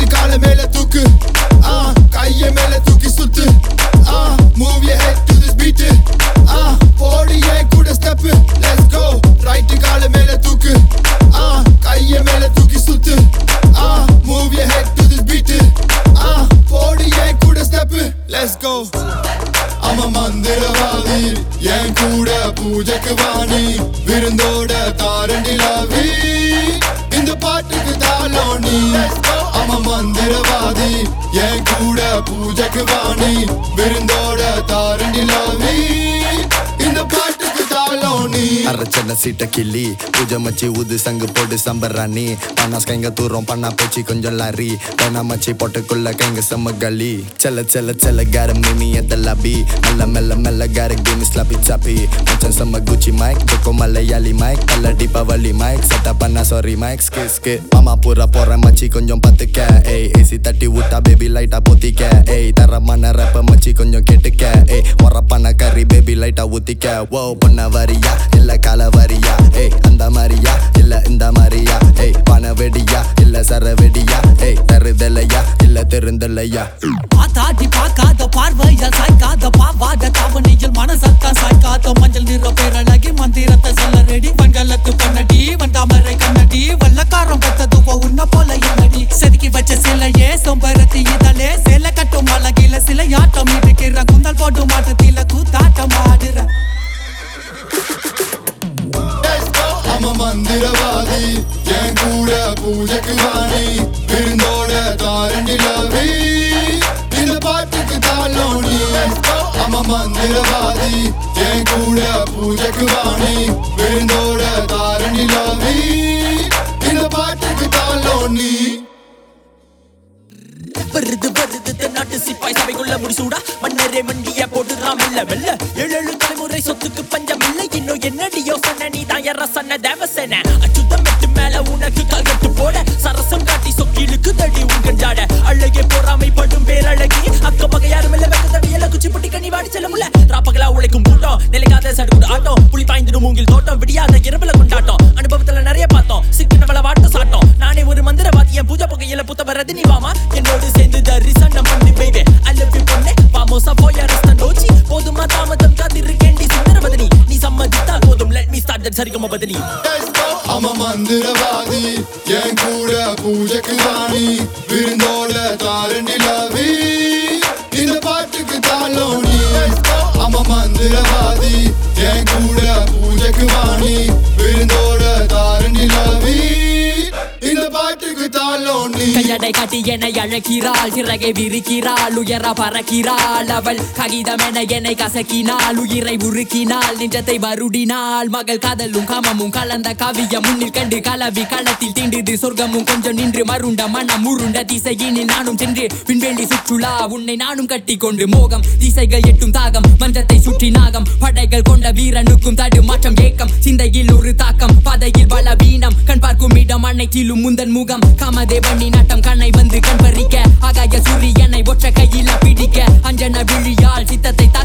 Right கால மேல தூக்கு ஆ கைய மேல தூக்கி சுத்து ஆ move your head to this beat ஆ போடு என் கூட ஸ்டெப் லெட்ஸ் கோ ரைட்டு கால மேல தூக்கு ஆ கைய மேல தூக்கி சுத்து ஆ move your head to this beat ஆ போடு என் கூட ஸ்டெப் லெட்ஸ் கோ அவன் மந்திரவாதி என் கூட பூஜைக்கு வாணி விருந்தோட தாரண்டிலாவி இந்த பாட்டுக்கு தாளோனி அவன் மந்திரவாதி என் கூட பூஜைக்கு வாணி விருந்தோட தாரண்டிலாவி இந்த பாட்டுக்கு தாளோனி அரைச்சென்ன சீட்ட கிள்ளி பூஜை மச்சி ஊது சங்கு போட்டு சம்பராணி பணாஸ் கைங்க தூரம் பண்ணா பேச்சு கொஞ்சம் லாரி வேணா மச்சி பொட்டுக்குள்ள கைங்க செம்ம களி செல்ல செல்ல செல்ல கேர மிமி எத்த லபி மெல்ல மெல்ல மெல்ல கேர கேமி ஸ்லாப்பி சாப்பி மச்சான் செம்ம குச்சி மைக் தொக்கோ மலையாளி மைக் நல்ல தீபாவளி மைக் செட்டா பண்ணா சாரி மைக் ஸ்கே ஸ்கே மாமா பூரா போற மச்சி கொஞ்சம் பத்துக்க ஏய் ஏசி தட்டி விட்டா பேபி லைட்டா பொத்திக்க ஏய் தரமான ரப்ப மச்சி கொஞ்சம் கேட்டுக்க ஏய் உரப்பான கறி பேபி லைட்டா ஊத்திக்க ஓ பண்ண வரியா இல்ல கால வரியா ஏய் அந்த மாதிரியா இல்ல இந்த மாதிரியா ஏய் பண வெடியா இல்ல சர வெடியா ஏய் தருதலையா இல்ல தெரிந்தலையா பார்த்தாடி பார்க்காத பார்வையால் சாய்க்காத பாவாத தாவணியில் மனசத்தா சாய்க்காத மஞ்சள் நிற பேரழகி மந்திரத்தை சொல்ல ரெடி மண்கலத்து பண்ணடி வந்தாமரை கண்ணடி வல்லக்காரம் பெத்தது உன்ன போல என்னடி செதுக்கி வச்ச சிலையே சொம்பரத்தி இதழே சில கட்டும் அழகில சிலையாட்டம் இருக்கிற குந்தல் போடும் மாட்டத்தில கூத்தாட்டம் ஆடுற Let's go. அவன் மந்திரவாதி என் கூட பூஜைக்கு வாணி விருந்தோட தாரண்டிலாவி இந்த பாட்டுக்கு தாளோனி அவன் மந்திரவாதி என் கூட பூஜைக்கு வாணி விருந்தோட தாரண்டிலாவி இந்த பாட்டுக்கு தாளோனி வருது வருது தென்னாட்டு சிப்பாய் சபைக்குள்ள முடிசூடா மன்னரே மண்டிய போட்டுறான் மெல்ல மெல்ல ஏழு ஏழு தலைமுறை சொத்துக்கு பஞ்சம் இல்லை இன்னும் என்னடி யோசனை நீ தான் எரசன தேவசன அச்சுத்தம் மெட்டு மேல உனக்கு கல்கட்டு போட சரசம் காட்டி சொக்கிலுக்கு தடி உங்கஞ்சாட அழகே பொறாமை படும் பேரழகி அக்க பகை யாரும் இல்ல வெக்க தடியல குச்சி புட்டி கண்ணி வாடி செல்ல முல்ல ராப்பகலா உழைக்கும் கூட்டம் நிலைக்காத சடுகுடு ஆட்டம் புலி பாய்ந்திடும் மூங்கில் தோட்டம் விடியாத இரவுல கொண்டாட்டம் அனுபவத்துல நிறைய பார்த்தோம் சிக்கனவள வாட்ட சாட்டம் நானே ஒரு மந்திரவாதி என் பூஜை புகையில புத்த வரது நீ வாமா என்னோடு சேர்ந்து தரிசனம் பண்ணி பேபே அல்லவி பொண்ணே பாமோசா போய் அரஸ்த நோச்சி போதுமா தாமதம் காத்திருக்கேண்டி சுந்தரவதனி நீ சம்மதித்தால் போதும் லெட் மீ ஸ்டார்ட் தட் சரிகம பதினி Let's go. அவன் மந்திரவாதி என் கூட பூஜைக்கு வாணி விருந்தோட தாரண்டிலாவி இந்த பாட்டுக்கு தாளோனி அவன் மந்திரவாதி என் கூட பூஜைக்கு வாணி விருந்தோட தாரண்டிலாவி இந்த பாட்டுக்கு தாளோனி கையடை காட்டி என்னை அழைக்கிறாள் சிறகை விரிக்கிறாள் உயர பறக்கிறாள் அவள் ககிதம் என என்னை கசக்கினாள் உயிரை உருக்கினாள் நெஞ்சத்தை வருடினாள் மகள் காதலும் காமமும் கலந்த காவியம் முன்னில் கண்டு கலவி களத்தில் தீண்டுது சொர்க்கமும் கொஞ்சம் நின்று மருண்ட மனம் உருண்ட திசையினில் நானும் சென்று விண்வெளி சுற்றுலா உன்னை நானும் கட்டி கொண்டு மோகம் திசைகள் எட்டும் தாகம் மஞ்சத்தை சுற்றி நாகம் படைகள் கொண்ட வீரனுக்கும் தடு மாற்றம் ஏக்கம் சிந்தையில் ஒரு தாக்கம் பாதையில் பல வீணம் கண் பார்க்கும் இடம் அன்னைக்கிலும் முந்தன் முகம் காமதேவனி நாட்டம் கண்ணை வந்து கண் பறிக்க ஆகாய சூரியனை ஒற்ற கையில பிடிக்க அஞ்சன விழியால் சித்தத்தை தாக்க